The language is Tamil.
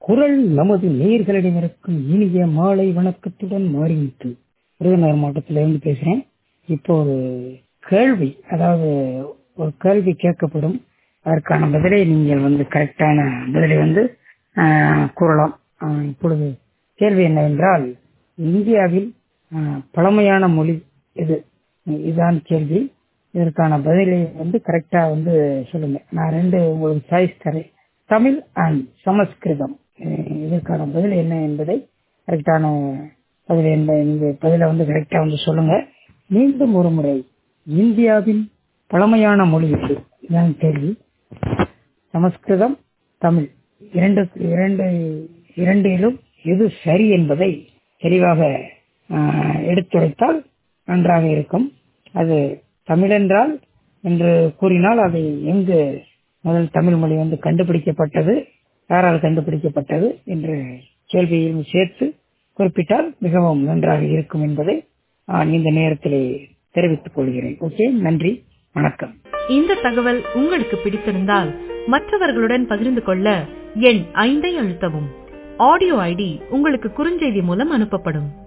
குரல் நமது நேர்களிடம் இருக்கும் இனிய மாலை வணக்கத்துடன் மாறிவிட்டு விருதுநகர் மாவட்டத்திலிருந்து பேசுறேன் இப்போ ஒரு கேள்வி அதாவது ஒரு கேள்வி கேட்கப்படும் அதற்கான பதிலை நீங்கள் வந்து கரெக்டான பதிலை வந்து ஆஹ், கூறலாம் ஆஹ், இப்பொழுது கேள்வி என்னவென்றால் இந்தியாவில் ஆஹ், பழமையான மொழி எது இதுதான் கேள்வி இதற்கான பதிலை வந்து கரெக்டா வந்து சொல்லுங்க நான் ரெண்டு உங்களுக்கு சாய்ஸ் தரேன் தமிழ் அண்ட் சமஸ்கிருதம் அஹ் இதற்கான பதில் என்ன என்பதை கரெக்டான பதில் என்ன இந்த பதிலை வந்து கரெக்டா வந்து சொல்லுங்க மீண்டும் ஒரு முறை இந்தியாவின் பழமையான மொழி எது இதுதான் கேள்வி சமஸ்கிருதம் தமிழ் இரண்டு இரண்டு இரண்டிலும் எது சரி என்பதை தெளிவாக ஆஹ், எடுத்துரைத்தால் நன்றாக இருக்கும் அது தமிழென்றால் என்று கூறினால் அது எங்கு முதல் தமிழ் மொழி வந்து கண்டுபிடிக்கப்பட்டது யாரால் கண்டுபிடிக்கப்பட்டது என்று கேள்வியும் சேர்த்து குறிப்பிட்டால் மிகவும் நன்றாக இருக்கும் என்பதை நான் இந்த நேரத்திலே தெரிவித்துக் கொள்கிறேன் ஓகே நன்றி வணக்கம் இந்த தகவல் உங்களுக்கு பிடித்திருந்தால் மற்றவர்களுடன் பகிர்ந்து கொள்ள எண் ஐந்தை அழுத்தவும் ஆடியோ ஐடி உங்களுக்கு குறுஞ்செய்தி மூலம் அனுப்பப்படும்